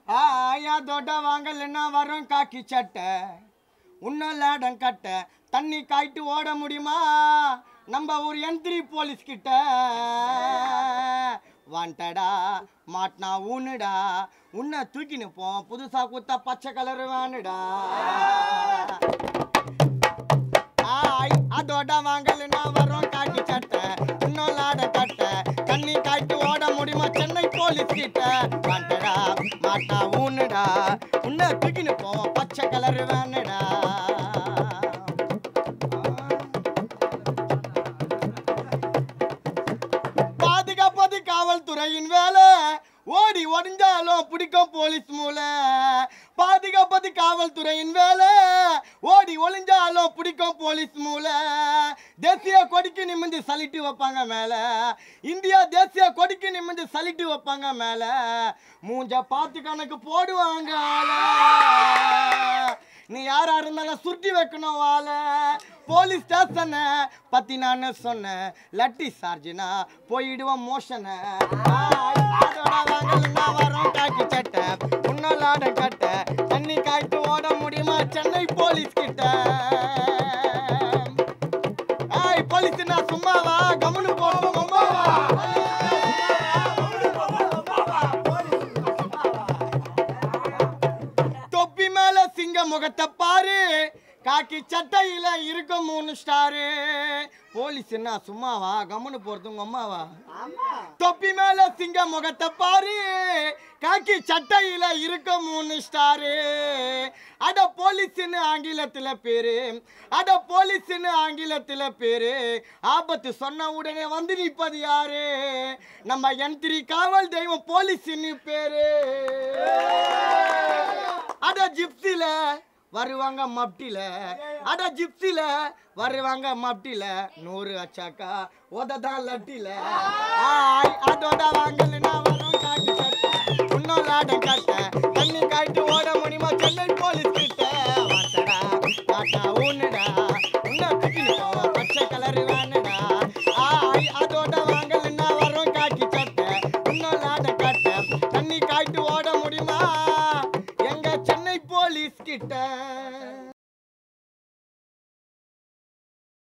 ஆயா தோட்ட வாங்கலன்னா வரும் காக்கி சட்டை உன்னும் லேடம் கட்ட தண்ணி காய்ட்டு ஓட முடியுமா நம்ம ஒரு எந்திரி போலீஸ் கிட்ட வாண்டடா மாட்டினா ஊனுடா உன்னை தூக்கின்னு போ புதுசா குத்தா பச்சை கலர் வேணுடா ஆய் அதோட வாங்கலன்னா வரும் காக்கி சட்டை இன்னும் லாட கட்ட தண்ணி காய்ட்டு ஓட முடியுமா சென்னை போலீஸ் கிட்ட வாண்டடா மாட்டா ஊனுடா உன்னை தூக்கின்னு போவோம் பச்சை கலர் வேணுடா பாதுகாப்பது காவல்துறையின் வேலை ஓடி ஒடிஞ்சாலும் பிடிக்கும் போலீஸ் மூளை பாதுகாப்பது காவல்துறையின் வேலை ஓடி ஒளிஞ்சாலும் பிடிக்கும் போலீஸ் மூளை தேசிய கொடிக்கு நிமிந்து சலிட்டு வைப்பாங்க மேல இந்தியா தேசிய கொடிக்கு நிமிந்து சலிட்டு வைப்பாங்க மேல மூஞ்ச பார்த்து கணக்கு போடுவாங்க ஆள. நீ யாரா இருந்தாலும் சுருட்டி வைக்கணும் வாழ போலீஸ் ஸ்டேஷனை பத்தி நான் சொன்னேன் லட்டி சார்ஜினா போயிடுவோம் மோஷனை அதோட வாங்கலுன்னா வரோம் காக்கி சட்டை உன்னால் ஆட கட்ட தண்ணி காய்ட்டு ஓட முடியுமா சென்னை போலீஸ் கிட்ட ஏய் போலீஸ்னா சும்மாவா கம்முனு போடுவோம் அம்மாவா தொப்பி மேல சிங்க முகத்தை பாரு காக்கி சட்டையில இருக்கும் மூணு ஸ்டாரு போலீஸ் என்ன சும்மாவா கம்முன்னு போறது உங்க அம்மாவா தொப்பி மேல சிங்க முகத்தை பாரு காக்கி சட்டையில இருக்கும் மூணு ஸ்டாரு அட போலீஸ்னு ஆங்கிலத்துல பேரு அட போலீஸ்னு ஆங்கிலத்துல பேரு ஆபத்து சொன்ன உடனே வந்து நிற்பது யாரு நம்ம எந்திரி காவல் தெய்வம் போலீஸ்னு பேரு அட ஜிப்சில வருவாங்க மப்டில அட ஜிப்சில வருவாங்க மப்டில நூறு அச்சாக்கா உததான் லட்டில ஆய் அதோட வாங்கலனா வரும் காட்டு கட்ட இன்னும் லாடம் கட்ட தண்ணி காய்ட்டு ஓட